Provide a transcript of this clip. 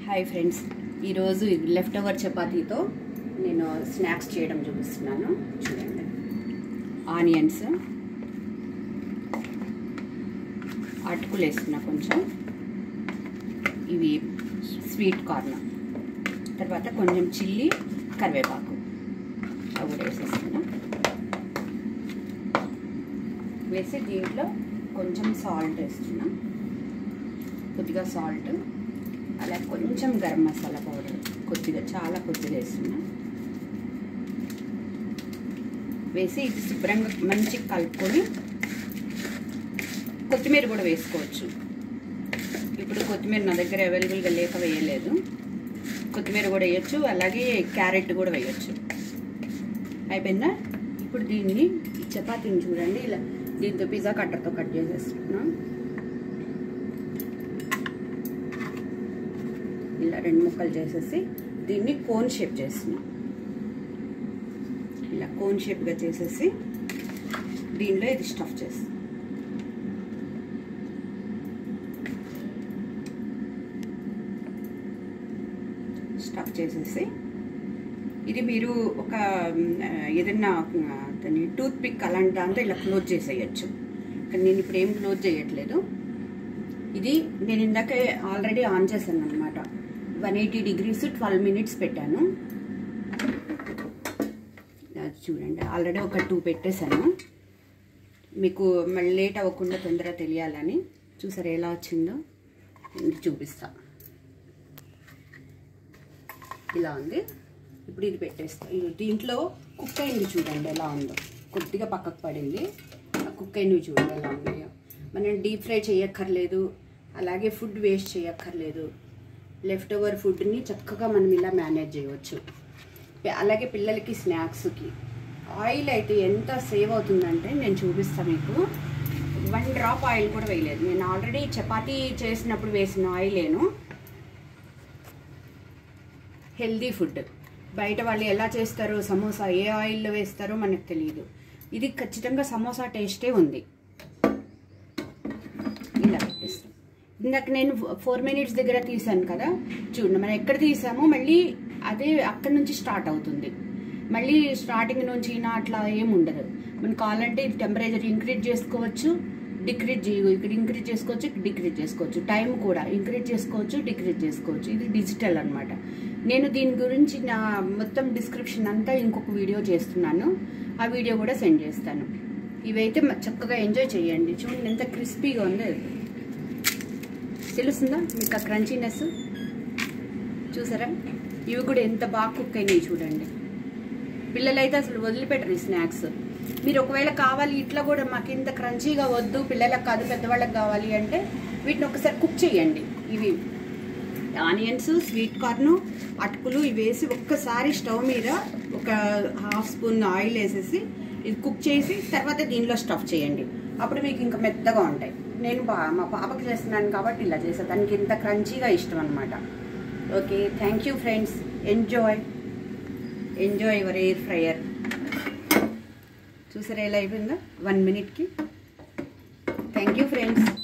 hi friends ఈరోజు left over చపాతీతో నేను స్నాక్స్ చేయడం చూపిస్తున్నాను చూడండి ఆనియన్స్ అటుకులు వేస్తున్నా కొంచెం ఇవి స్వీట్ కార్న్ తర్వాత కొంచెం చిల్లీ కరివేపాకు అవి కూడా వేసేస్తున్నా వేసి దీంట్లో కొంచెం సాల్ట్ వేస్తున్నా కొద్దిగా సాల్ట్ అలా కొంచెం గరం మసాలా పౌడర్ కొద్దిగా చాలా కొద్దిగా వేస్తున్నా వేసి ఇది శుభ్రంగా మంచిగా కలుపుకొని కొత్తిమీర కూడా వేసుకోవచ్చు ఇప్పుడు కొత్తిమీర నా దగ్గర అవైలబుల్గా లేక వేయలేదు కొత్తిమీర కూడా వేయచ్చు అలాగే క్యారెట్ కూడా వేయచ్చు అయిపోయిందా ఇప్పుడు దీన్ని ఈ చపాతీని చూడండి ఇలా దీంతో పిజ్జా కట్టర్తో కట్ చేసేస్తున్నాం ఇలా రెండు ముక్కలు చేసేసి దీన్ని కోన్ షేప్ చేస్తున్నాం ఇలా కోన్ షేప్గా చేసేసి దీనిలో ఇది స్టఫ్ చేస్తాం స్టఫ్ చేసేసి ఇది మీరు ఒక ఏదన్నా దాన్ని టూత్ పిక్ అలాంటి దాంతో ఇలా క్లోజ్ చేసేయచ్చు కానీ నేను ఇప్పుడు ఏం క్లోజ్ చేయట్లేదు ఇది నేను ఇందాకే ఆల్రెడీ ఆన్ చేశాను అనమాట one eighty degrees twelve minutes పెట్టాను చూడండి ఆల్రెడీ ఒక టూ పెట్టేశాను మీకు మళ్ళీ లేట్ అవ్వకుండా తొందరగా తెలియాలని చూసారు ఎలా వచ్చిందో చూపిస్తా ఇలా ఉంది ఇప్పుడు ఇది పెట్టేస్తా దీంట్లో కుక్ అయింది చూడండి ఎలా ఉందో కొద్దిగా పక్కకు పడింది ఆ కుక్ అయినవి చూడండి ఎలా ఉన్నాయో మనం డీప్ ఫ్రై చేయక్కర్లేదు అలాగే ఫుడ్ వేస్ట్ చేయక్కర్లేదు లెఫ్ట్ ఓవర్ ఫుడ్ని చక్కగా మనం ఇలా మేనేజ్ చేయవచ్చు అలాగే పిల్లలకి స్నాక్స్కి ఆయిల్ అయితే ఎంత సేవ్ అవుతుందంటే నేను చూపిస్తాను మీకు వన్ డ్రాప్ ఆయిల్ కూడా వేయలేదు నేను ఆల్రెడీ చపాతీ చేసినప్పుడు వేసిన ఆయిలేను హెల్దీ ఫుడ్ బయట వాళ్ళు ఎలా చేస్తారో సమోసా ఏ ఆయిల్లో వేస్తారో మనకు తెలియదు ఇది ఖచ్చితంగా సమోసా టేస్టే ఉంది ఇలా పెట్టేస్తాం ఇందాక నేను ఫోర్ మినిట్స్ దగ్గర తీసాను కదా చూడండి మనం ఎక్కడ తీసామో మళ్ళీ అదే అక్కడ నుంచి స్టార్ట్ అవుతుంది మళ్ళీ స్టార్టింగ్ నుంచి నా అట్లా ఏమి ఉండదు మనం కావాలంటే టెంపరేచర్ ఇంక్రీజ్ చేసుకోవచ్చు డిక్రీజ్ ఇక్కడ ఇంక్రీజ్ చేసుకోవచ్చు డిక్రీజ్ చేసుకోవచ్చు టైం కూడా ఇంక్రీజ్ చేసుకోవచ్చు డిక్రీజ్ చేసుకోవచ్చు ఇది డిజిటల్ అనమాట నేను దీని గురించి నా మొత్తం డిస్క్రిప్షన్ అంతా ఇంకొక వీడియో చేస్తున్నాను ఆ వీడియో కూడా సెండ్ చేస్తాను ఇవైతే చక్కగా ఎంజాయ్ చేయండి చూడండి ఎంత క్రిస్పీగా ఉంది తెలుస్తుందా మీకు ఆ క్రంచీనెస్ చూసారా ఇవి కూడా ఎంత బాగా కుక్ అయినాయి చూడండి పిల్లలైతే అసలు వదిలిపెట్టరు ఈ స్నాక్స్ మీరు ఒకవేళ కావాలి ఇట్లా కూడా మాకు ఇంత క్రంచీగా వద్దు పిల్లలకు కాదు పెద్దవాళ్ళకి కావాలి అంటే వీటిని ఒకసారి కుక్ చేయండి ఇవి ఆనియన్స్ స్వీట్ కార్న్ అటుకులు ఇవి వేసి ఒక్కసారి స్టవ్ మీద ఒక హాఫ్ స్పూన్ ఆయిల్ వేసేసి ఇది కుక్ చేసి తర్వాత దీనిలో స్టఫ్ చేయండి అప్పుడు మీకు ఇంకా మెత్తగా ఉంటాయి నేను మా పాపకి చేస్తున్నాను కాబట్టి ఇలా చేస్తాను దానికి ఇంత క్రంచీగా ఇష్టం అనమాట okay thank you friends enjoy enjoy your air fryer చూసారా ఎలా అయిపోయిందో వన్ మినిట్కి థ్యాంక్ యూ ఫ్రెండ్స్